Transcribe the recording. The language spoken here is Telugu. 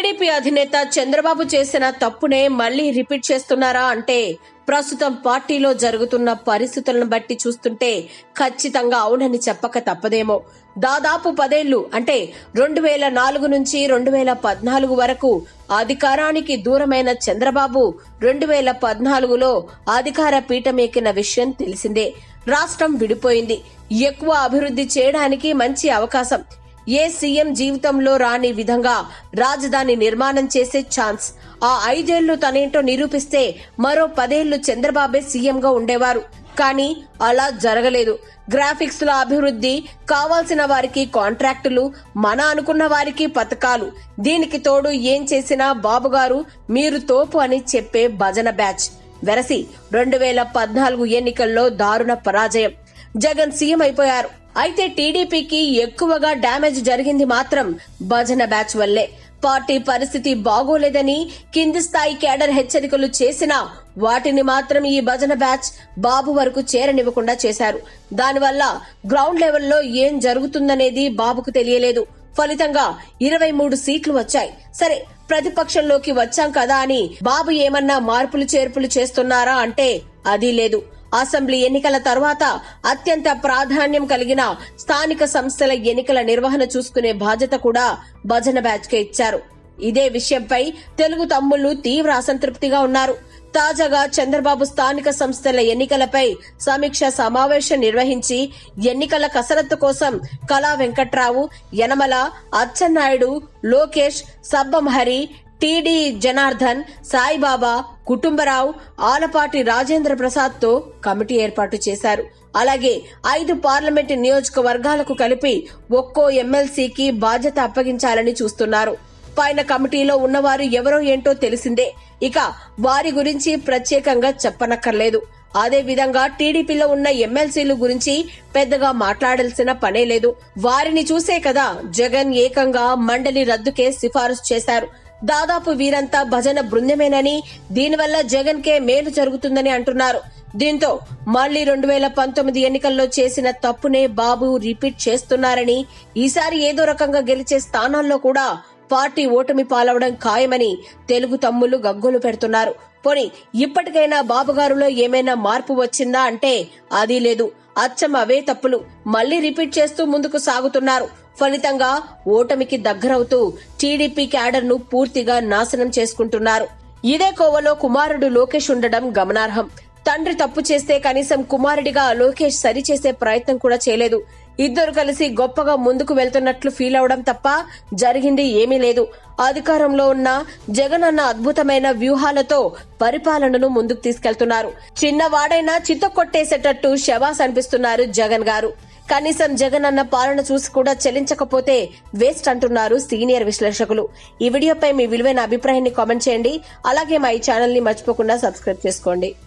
టీడీపీ అధినేత చంద్రబాబు చేసిన తప్పునే మళ్లీ రిపీట్ చేస్తున్నారా అంటే ప్రస్తుతం పార్టీలో జరుగుతున్న పరిస్థితులను బట్టి చూస్తుంటే ఖచ్చితంగా అవునని చెప్పక తప్పదేమో దాదాపు పదేళ్లు అంటే రెండు వేల నాలుగు నుంచి రెండు వేల పద్నాలుగు వరకు అధికారానికి దూరమైన చంద్రబాబు రెండు వేల పద్నాలుగులో అధికార పీఠం ఎక్కిన విషయం తెలిసిందే రాష్ట్రం విడిపోయింది ఎక్కువ అభివృద్ధి చేయడానికి మంచి అవకాశం ఏ సీఎం జీవితంలో రాని విధంగా రాజధాని నిర్మాణం చేసే ఛాన్స్ ఆ ఐదేళ్లు తనేంటో నిరూపిస్తే మరో పదేళ్లు చంద్రబాబే సీఎంగా ఉండేవారు కానీ అలా జరగలేదు గ్రాఫిక్స్ లో అభివృద్ధి కావాల్సిన వారికి కాంట్రాక్టులు మన అనుకున్న వారికి పథకాలు దీనికి తోడు ఏం చేసినా బాబు గారు మీరు తోపు అని చెప్పే భజన బ్యాచ్ వెరసి రెండు వేల పద్నాలుగు ఎన్నికల్లో దారుణ పరాజయం జగన్ సీఎం అయిపోయారు అయితే టీడీపీకి ఎక్కువగా డ్యామేజ్ జరిగింది మాత్రం భజన బ్యాచ్ వల్లే పార్టీ పరిస్థితి బాగోలేదని కింది స్థాయి కేడర్ హెచ్చరికలు చేసినా వాటిని మాత్రం ఈ భజన బ్యాచ్ బాబు వరకు చేరనివ్వకుండా చేశారు దానివల్ల గ్రౌండ్ లెవెల్లో ఏం జరుగుతుందనేది బాబుకు తెలియలేదు ఫలితంగా ఇరవై మూడు సీట్లు వచ్చాయి సరే ప్రతిపక్షంలోకి వచ్చాం కదా అని బాబు ఏమన్నా మార్పులు చేర్పులు చేస్తున్నారా అంటే అది లేదు అసెంబ్లీ ఎన్నికల తర్వాత అత్యంత ప్రాధాన్యం కలిగిన స్థానిక సంస్థల ఎన్నికల నిర్వహణ చూసుకునే బాధ్యత కూడా భజన బ్యాచ్ కే ఇచ్చారు ఇదే విషయంపై తెలుగు తమ్ముళ్లు తీవ్ర అసంతృప్తిగా ఉన్నారు తాజాగా చంద్రబాబు స్థానిక సంస్థల ఎన్నికలపై సమీక్ష సమావేశం నిర్వహించి ఎన్నికల కసరత్తు కోసం కళా వెంకట్రావు యనమల అచ్చెన్నాయుడు లోకేష్ సబ్బం హరి టీడీ జనార్దన్ సాయిబాబా కుటుంబరావు ఆలపాటి రాజేంద్ర ప్రసాద్ తో కమిటీ ఏర్పాటు చేశారు అలాగే ఐదు పార్లమెంట్ నియోజకవర్గాలకు కలిపి ఒక్కో ఎమ్మెల్సీకి బాధ్యత అప్పగించాలని చూస్తున్నారు పైన కమిటీలో ఉన్నవారు ఎవరో ఏంటో తెలిసిందే ఇక వారి గురించి ప్రత్యేకంగా చెప్పనక్కర్లేదు అదే విధంగా టీడీపీలో ఉన్న ఎమ్మెల్సీలు గురించి పెద్దగా మాట్లాడాల్సిన పనే లేదు వారిని చూసే కదా జగన్ ఏకంగా మండలి రద్దుకే సిఫారసు చేశారు దాదాపు వీరంతా భజన బృందమేనని దీనివల్ల జగన్ కే మేలు జరుగుతుందని అంటున్నారు దీంతో మళ్లీ రెండు వేల పంతొమ్మిది ఎన్నికల్లో చేసిన తప్పునే బాబు రిపీట్ చేస్తున్నారని ఈసారి ఏదో రకంగా గెలిచే స్థానాల్లో కూడా పార్టీ ఓటమి పాలవడం ఖాయమని తెలుగు తమ్ముళ్లు గగ్గోలు పెడుతున్నారు పోని ఇప్పటికైనా బాబుగారులో ఏమైనా మార్పు వచ్చిందా అంటే అది లేదు అచ్చం అవే తప్పులు మళ్లీ రిపీట్ చేస్తూ ముందుకు సాగుతున్నారు ఫలితంగా ఓటమికి దగ్గరవుతూ టీడీపీ క్యాడర్ ను పూర్తిగా నాశనం చేసుకుంటున్నారు ఇదే కోవలో కుమారుడు లోకేష్ ఉండడం గమనార్హం తండ్రి తప్పు చేస్తే కనీసం కుమారుడిగా లోకేష్ సరిచేసే ప్రయత్నం కూడా చేయలేదు ఇద్దరు కలిసి గొప్పగా ముందుకు వెళ్తున్నట్లు ఫీల్ అవడం తప్ప జరిగింది ఏమీ లేదు అధికారంలో ఉన్న జగన్ అన్న అద్భుతమైన వ్యూహాలతో పరిపాలనను ముందుకు తీసుకెళ్తున్నారు చిన్నవాడైనా చిత్త కొట్టేసేటట్టు శవాస్ అనిపిస్తున్నారు జగన్ గారు కనీసం జగన్ అన్న పాలన చూసి కూడా చెల్లించకపోతే వేస్ట్ అంటున్నారు సీనియర్ విశ్లేషకులు ఈ వీడియోపై మీ విలువైన అభిప్రాయాన్ని కామెంట్ చేయండి అలాగే మా ఈ ఛానల్ ని మర్చిపోకుండా సబ్స్క్రైబ్ చేసుకోండి